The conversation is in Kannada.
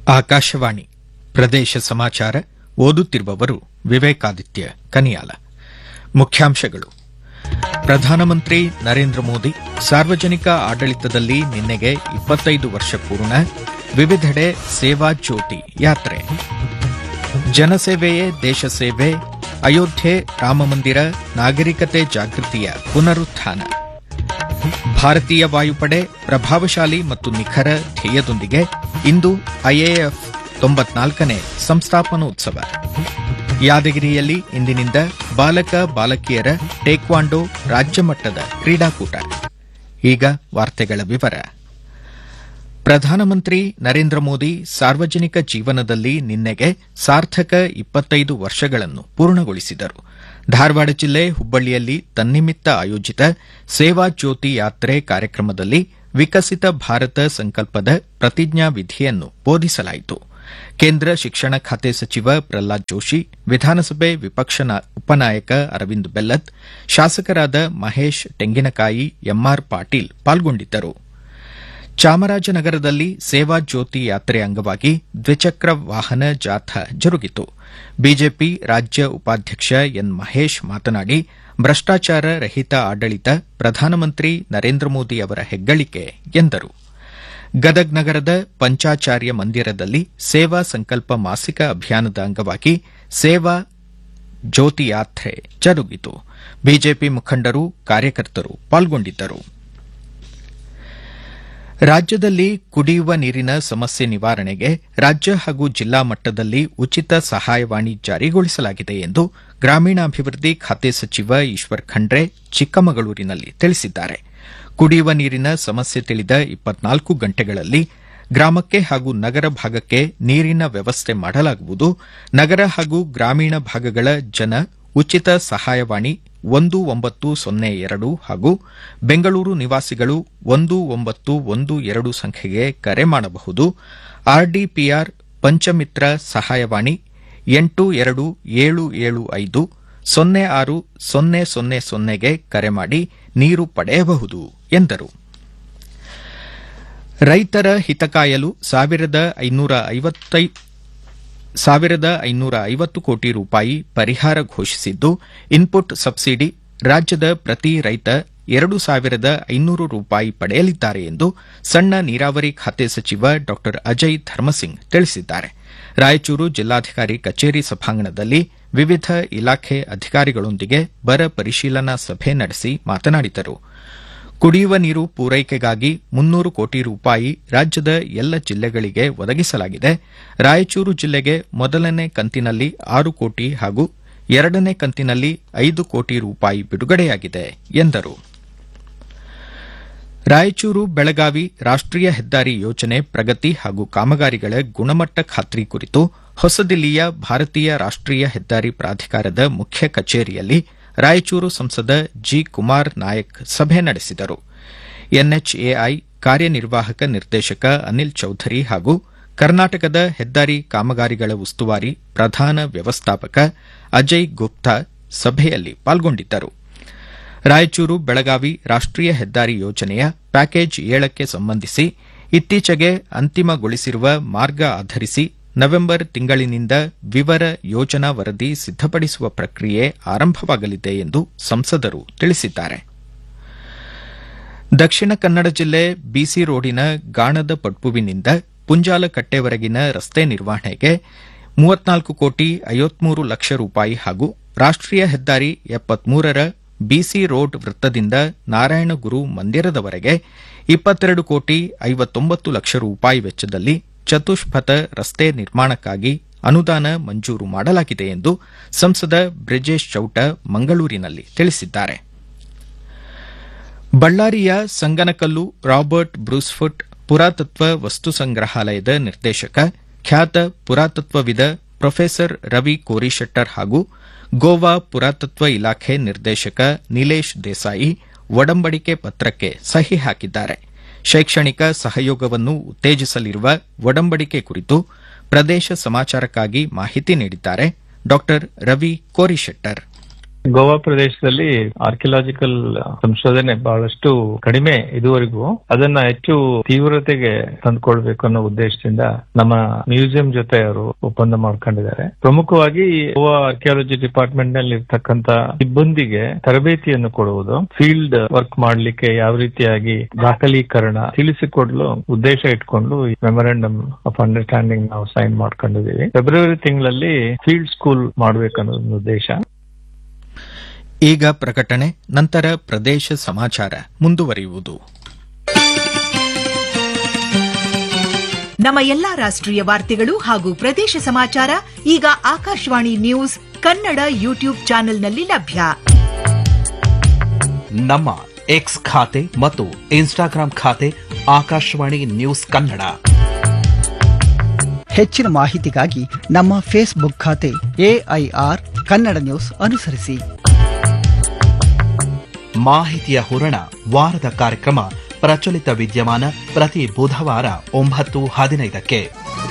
ಆಕಾಶವಾಣಿ ಪ್ರದೇಶ ಸಮಾಚಾರ ಓದುತ್ತಿರುವವರು ವಿವೇಕಾದಿತ್ಯ ಕನಿಯಾಲ ಮುಖ್ಯಾಂಶಗಳು ಪ್ರಧಾನಮಂತ್ರಿ ನರೇಂದ್ರ ಮೋದಿ ಸಾರ್ವಜನಿಕ ಆಡಳಿತದಲ್ಲಿ ನಿನ್ನೆಗೆ ಇಪ್ಪತ್ತೈದು ವರ್ಷ ಪೂರ್ಣ ವಿವಿಧೆಡೆ ಸೇವಾ ಜ್ಯೋತಿ ಯಾತ್ರೆ ಜನಸೇವೆಯೇ ದೇಶ ಸೇವೆ ಅಯೋಧ್ಯೆ ರಾಮಮಂದಿರ ನಾಗರಿಕತೆ ಜಾಗೃತಿಯ ಪುನರುತ್ಥಾನ ಭಾರತೀಯ ವಾಯುಪಡೆ ಪ್ರಭಾವಶಾಲಿ ಮತ್ತು ನಿಖರ ಧ್ಯೇಯದೊಂದಿಗೆ ಇಂದು ಐಎಎಫ್ ತೊಂಬತ್ನಾಲ್ಕನೇ ಸಂಸ್ಥಾಪನೋತ್ಸವ ಯಾದಗಿರಿಯಲ್ಲಿ ಇಂದಿನಿಂದ ಬಾಲಕ ಬಾಲಕಿಯರ ಟೇಕ್ವಾಂಡೋ ರಾಜ್ಯಮಟ್ಟದ ಕ್ರೀಡಾಕೂಟ ಈಗ ವಾರ್ತೆಗಳ ವಿವರ ಪ್ರಧಾನಮಂತ್ರಿ ನರೇಂದ್ರ ಮೋದಿ ಸಾರ್ವಜನಿಕ ಜೀವನದಲ್ಲಿ ನಿನ್ನೆಗೆ ಸಾರ್ಥಕ ಇಪ್ಪತ್ತೈದು ವರ್ಷಗಳನ್ನು ಪೂರ್ಣಗೊಳಿಸಿದರು ಧಾರವಾಡ ಜಿಲ್ಲೆ ಹುಬ್ಬಳ್ಳಿಯಲ್ಲಿ ತನ್ನಿಮಿತ್ತ ಆಯೋಜಿತ ಸೇವಾ ಜ್ಯೋತಿ ಯಾತ್ರೆ ಕಾರ್ಯಕ್ರಮದಲ್ಲಿ ವಿಕಸಿತ ಭಾರತ ಸಂಕಲ್ಪದ ಪ್ರತಿಜ್ಞಾ ವಿಧಿಯನ್ನು ಬೋಧಿಸಲಾಯಿತು ಕೇಂದ್ರ ಶಿಕ್ಷಣ ಖಾತೆ ಸಚಿವ ಪ್ರಹ್ಲಾದ್ ಜೋಶಿ ವಿಧಾನಸಭೆ ವಿಪಕ್ಷ ಉಪನಾಯಕ ಅರವಿಂದ್ ಬೆಲ್ಲತ್ ಶಾಸಕರಾದ ಮಹೇಶ್ ಟೆಂಗಿನಕಾಯಿ ಎಂಆರ್ ಪಾಟೀಲ್ ಪಾಲ್ಗೊಂಡಿದ್ದರು ಚಾಮರಾಜನಗರದಲ್ಲಿ ಸೇವಾ ಜ್ಯೋತಿ ಯಾತ್ರೆ ಅಂಗವಾಗಿ ದ್ವಿಚಕ್ರ ವಾಹನ ಜಾಥಾ ಜರುಗಿತು ಬಿಜೆಪಿ ರಾಜ್ಯ ಉಪಾಧ್ಯಕ್ಷ ಎನ್ ಮಹೇಶ್ ಮಾತನಾಡಿ ಭ್ರಷ್ಟಾಚಾರ ರಹಿತ ಆಡಳಿತ ಪ್ರಧಾನಮಂತ್ರಿ ನರೇಂದ್ರ ಮೋದಿ ಅವರ ಹೆಗ್ಗಳಿಕೆ ಎಂದರು ಗದಗ್ ನಗರದ ಪಂಚಾಚಾರ್ಯ ಮಂದಿರದಲ್ಲಿ ಸೇವಾ ಸಂಕಲ್ಪ ಮಾಸಿಕ ಅಭಿಯಾನದ ಅಂಗವಾಗಿ ಸೇವಾ ಜ್ಯೋತಿ ಯಾತ್ರೆ ಜರುಗಿತು ಬಿಜೆಪಿ ಮುಖಂಡರು ಕಾರ್ಯಕರ್ತರು ಪಾಲ್ಗೊಂಡಿದ್ದರು ರಾಜ್ಯದಲ್ಲಿ ಕುಡಿಯುವ ನೀರಿನ ಸಮಸ್ಯೆ ನಿವಾರಣೆಗೆ ರಾಜ್ಯ ಹಾಗೂ ಜಿಲ್ಲಾ ಮಟ್ಟದಲ್ಲಿ ಉಚಿತ ಸಹಾಯವಾಣಿ ಜಾರಿಗೊಳಿಸಲಾಗಿದೆ ಎಂದು ಗ್ರಾಮೀಣಾಭಿವೃದ್ಧಿ ಖಾತೆ ಸಚಿವ ಈಶ್ವರ್ ಖಂಡ್ರೆ ಚಿಕ್ಕಮಗಳೂರಿನಲ್ಲಿ ತಿಳಿಸಿದ್ದಾರೆ ಕುಡಿಯುವ ನೀರಿನ ಸಮಸ್ಯೆ ತಿಳಿದ ಇಪ್ಪತ್ನಾಲ್ಕು ಗಂಟೆಗಳಲ್ಲಿ ಗ್ರಾಮಕ್ಕೆ ಹಾಗೂ ನಗರ ಭಾಗಕ್ಕೆ ನೀರಿನ ವ್ಯವಸ್ಥೆ ಮಾಡಲಾಗುವುದು ನಗರ ಹಾಗೂ ಗ್ರಾಮೀಣ ಭಾಗಗಳ ಜನ ಉಚಿತ ಸಹಾಯವಾಣಿ ಒಂದು ಒಂಬತ್ತು ಸೊನ್ನೆ ಎರಡು ಹಾಗೂ ಬೆಂಗಳೂರು ನಿವಾಸಿಗಳು ಒಂದು ಒಂಬತ್ತು ಒಂದು ಎರಡು ಸಂಖ್ಯೆಗೆ ಕರೆ ಮಾಡಬಹುದು ಆರ್ಡಿಪಿಆರ್ ಪಂಚಮಿತ್ರ ಸಹಾಯವಾಣಿ ಎಂಟು ಎರಡು ಏಳು ಏಳು ಐದು ಸೊನ್ನೆ ಆರು ಸೊನ್ನೆ ಸೊನ್ನೆ ಸೊನ್ನೆಗೆ ಕರೆ ಮಾಡಿ ನೀರು ಪಡೆಯಬಹುದು ಎಂದರು ರೈತರ ಹಿತ ಕಾಯಲು ಸಾವಿರದ ಐನೂರ ಸಾವಿರದ ಐನೂರ ಐವತ್ತು ಕೋಟಿ ರೂಪಾಯಿ ಪರಿಹಾರ ಘೋಷಿಸಿದ್ದು ಇನ್ಪುಟ್ ಸಬ್ಸಿಡಿ ರಾಜ್ಯದ ಪ್ರತಿ ರೈತ ಎರಡು ಸಾವಿರದ ಐನೂರು ರೂಪಾಯಿ ಪಡೆಯಲಿದ್ದಾರೆ ಎಂದು ಸಣ್ಣ ನೀರಾವರಿ ಖಾತೆ ಸಚಿವ ಡಾ ಅಜಯ್ ಧರ್ಮಸಿಂಗ್ ತಿಳಿಸಿದ್ದಾರೆ ರಾಯಚೂರು ಜಿಲ್ಲಾಧಿಕಾರಿ ಕಚೇರಿ ಸಭಾಂಗಣದಲ್ಲಿ ವಿವಿಧ ಇಲಾಖೆ ಅಧಿಕಾರಿಗಳೊಂದಿಗೆ ಬರ ಪರಿಶೀಲನಾ ಸಭೆ ನಡೆಸಿ ಮಾತನಾಡಿದರು ಕುಡಿಯುವ ನೀರು ಪೂರೈಕೆಗಾಗಿ ಮುನ್ನೂರು ಕೋಟಿ ರೂಪಾಯಿ ರಾಜ್ಯದ ಎಲ್ಲ ಜಿಲ್ಲೆಗಳಿಗೆ ಒದಗಿಸಲಾಗಿದೆ ರಾಯಚೂರು ಜಿಲ್ಲೆಗೆ ಮೊದಲನೇ ಕಂತಿನಲ್ಲಿ ಆರು ಕೋಟಿ ಹಾಗೂ ಎರಡನೇ ಕಂತಿನಲ್ಲಿ ಐದು ಕೋಟಿ ರೂಪಾಯಿ ಬಿಡುಗಡೆಯಾಗಿದೆ ಎಂದರು ರಾಯಚೂರು ಬೆಳಗಾವಿ ರಾಷ್ಟೀಯ ಹೆದ್ದಾರಿ ಯೋಜನೆ ಪ್ರಗತಿ ಹಾಗೂ ಕಾಮಗಾರಿಗಳ ಗುಣಮಟ್ಟ ಖಾತ್ರಿ ಕುರಿತು ಹೊಸದಿಲ್ಲಿಯ ಭಾರತೀಯ ರಾಷ್ಟೀಯ ಹೆದ್ದಾರಿ ಪ್ರಾಧಿಕಾರದ ಮುಖ್ಯ ಕಚೇರಿಯಲ್ಲಿ ರಾಯಚೂರು ಸಂಸದ ಜಿ ಕುಮಾರ್ ನಾಯಕ್ ಸಭೆ ನಡೆಸಿದರು ಎನ್ಎಚ್ಎಐ ಕಾರ್ಯನಿರ್ವಾಹಕ ನಿರ್ದೇಶಕ ಅನಿಲ್ ಚೌಧರಿ ಹಾಗೂ ಕರ್ನಾಟಕದ ಹೆದ್ದಾರಿ ಕಾಮಗಾರಿಗಳ ಉಸ್ತುವಾರಿ ಪ್ರಧಾನ ವ್ಯವಸ್ಥಾಪಕ ಅಜಯ್ ಗುಪ್ತಾ ಸಭೆಯಲ್ಲಿ ಪಾಲ್ಗೊಂಡಿದ್ದರು ರಾಯಚೂರು ಬೆಳಗಾವಿ ರಾಷ್ಟೀಯ ಹೆದ್ದಾರಿ ಯೋಜನೆಯ ಪ್ಯಾಕೇಜ್ ಏಳಕ್ಕೆ ಸಂಬಂಧಿಸಿ ಇತ್ತೀಚೆಗೆ ಅಂತಿಮಗೊಳಿಸಿರುವ ಮಾರ್ಗ ಆಧರಿಸಿ ನವೆಂಬರ್ ತಿಂಗಳಿನಿಂದ ವಿವರ ಯೋಜನಾ ವರದಿ ಸಿದ್ದಪಡಿಸುವ ಪ್ರಕ್ರಿಯೆ ಆರಂಭವಾಗಲಿದೆ ಎಂದು ಸಂಸದರು ತಿಳಿಸಿದ್ದಾರೆ ದಕ್ಷಿಣ ಕನ್ನಡ ಜಿಲ್ಲೆ ಬಿಸಿ ರೋಡಿನ ಗಾಣದ ಪಡ್ಪುವಿನಿಂದ ಪುಂಜಾಲಕಟ್ಟೆವರೆಗಿನ ರಸ್ತೆ ನಿರ್ವಹಣೆಗೆ ಮೂವತ್ನಾಲ್ಕು ಕೋಟಿ ಐವತ್ಮೂರು ಲಕ್ಷ ರೂಪಾಯಿ ಹಾಗೂ ರಾಷ್ಟೀಯ ಹೆದ್ದಾರಿ ಎಪ್ಪತ್ಮೂರರ ಬಿಸಿ ರೋಡ್ ವೃತ್ತದಿಂದ ನಾರಾಯಣಗುರು ಮಂದಿರದವರೆಗೆ ಇಪ್ಪತ್ತೆರಡು ಕೋಟಿ ಐವತ್ತೊಂಬತ್ತು ಲಕ್ಷ ರೂಪಾಯಿ ವೆಚ್ಚದಲ್ಲಿ ಚತುಷ್ಪಥ ರಸ್ತೆ ನಿರ್ಮಾಣಕ್ಕಾಗಿ ಅನುದಾನ ಮಂಜೂರು ಮಾಡಲಾಗಿದೆ ಎಂದು ಸಂಸದ ಬ್ರಿಜೇಶ್ ಚೌಟ ಮಂಗಳೂರಿನಲ್ಲಿ ತಿಳಿಸಿದ್ದಾರೆ ಬಳ್ಳಾರಿಯ ಸಂಗನಕಲ್ಲು ರಾಬರ್ಟ್ ಬ್ರೂಸ್ಫುಟ್ ಪುರಾತತ್ವ ವಸ್ತು ಸಂಗ್ರಹಾಲಯದ ನಿರ್ದೇಶಕ ಖ್ಯಾತ ಪುರಾತತ್ವವಿದ ಪ್ರೊಫೆಸರ್ ರವಿ ಕೋರಿಶೆಟ್ಟರ್ ಹಾಗೂ ಗೋವಾ ಪುರಾತತ್ವ ಇಲಾಖೆ ನಿರ್ದೇಶಕ ನಿಲೇಶ್ ದೇಸಾಯಿ ಒಡಂಬಡಿಕೆ ಪತ್ರಕ್ಕೆ ಸಹಿ ಹಾಕಿದ್ದಾರೆ ಶೈಕ್ಷಣಿಕ ಸಹಯೋಗವನ್ನು ಉತ್ತೇಜಿಸಲಿರುವ ಒಡಂಬಡಿಕೆ ಕುರಿತು ಪ್ರದೇಶ ಸಮಾಚಾರಕ್ಕಾಗಿ ಮಾಹಿತಿ ನೀಡಿದ್ದಾರೆ ಡಾ ರವಿ ಕೋರಿಶೆಟ್ಟರ್ ಗೋವಾ ಪ್ರದೇಶದಲ್ಲಿ ಆರ್ಕಿಯಲಾಜಿಕಲ್ ಸಂಶೋಧನೆ ಬಹಳಷ್ಟು ಕಡಿಮೆ ಇದುವರೆಗೂ ಅದನ್ನ ಹೆಚ್ಚು ತೀವ್ರತೆಗೆ ತಂದುಕೊಳ್ಬೇಕು ಅನ್ನೋ ಉದ್ದೇಶದಿಂದ ನಮ್ಮ ಮ್ಯೂಸಿಯಂ ಜೊತೆ ಅವರು ಒಪ್ಪಂದ ಮಾಡ್ಕೊಂಡಿದ್ದಾರೆ ಪ್ರಮುಖವಾಗಿ ಗೋವಾ ಆರ್ಕಿಯಾಲಜಿ ಡಿಪಾರ್ಟ್ಮೆಂಟ್ ನಲ್ಲಿ ಇರ್ತಕ್ಕಂತ ಸಿಬ್ಬಂದಿಗೆ ತರಬೇತಿಯನ್ನು ಕೊಡುವುದು ಫೀಲ್ಡ್ ವರ್ಕ್ ಮಾಡ್ಲಿಕ್ಕೆ ಯಾವ ರೀತಿಯಾಗಿ ದಾಖಲೀಕರಣ ತಿಳಿಸಿಕೊಡಲು ಉದ್ದೇಶ ಇಟ್ಕೊಂಡು ಮೆಮೊರಾಂಡಮ್ ಆಫ್ ಅಂಡರ್ಸ್ಟ್ಯಾಂಡಿಂಗ್ ನಾವು ಸೈನ್ ಮಾಡ್ಕೊಂಡಿದ್ದೀವಿ ಫೆಬ್ರವರಿ ತಿಂಗಳಲ್ಲಿ ಫೀಲ್ಡ್ ಸ್ಕೂಲ್ ಮಾಡ್ಬೇಕನ್ನೋದು ಉದ್ದೇಶ ಈಗ ಪ್ರಕಟಣೆ ನಂತರ ಪ್ರದೇಶ ಸಮಾಚಾರ ಮುಂದುವರಿಯುವುದು ನಮ್ಮ ಎಲ್ಲಾ ರಾಷ್ಟ್ರೀಯ ವಾರ್ತೆಗಳು ಹಾಗೂ ಪ್ರದೇಶ ಸಮಾಚಾರ ಈಗ ಆಕಾಶವಾಣಿ ನ್ಯೂಸ್ ಕನ್ನಡ ಯೂಟ್ಯೂಬ್ ಚಾನೆಲ್ನಲ್ಲಿ ಲಭ್ಯ ನಮ್ಮ ಎಕ್ಸ್ ಖಾತೆ ಮತ್ತು ಇನ್ಸ್ಟಾಗ್ರಾಂ ಖಾತೆ ಆಕಾಶವಾಣಿ ನ್ಯೂಸ್ ಕನ್ನಡ ಹೆಚ್ಚಿನ ಮಾಹಿತಿಗಾಗಿ ನಮ್ಮ ಫೇಸ್ಬುಕ್ ಖಾತೆ ಎಐಆರ್ ಕನ್ನಡ ನ್ಯೂಸ್ ಅನುಸರಿಸಿ ಮಾಹಿತಿಯ ಹೂರಣ ವಾರದ ಕಾರ್ಯಕ್ರಮ ಪ್ರಚಲಿತ ವಿದ್ಯಮಾನ ಪ್ರತಿ ಬುಧವಾರ ಒಂಬತ್ತು ಹದಿನೈದಕ್ಕೆ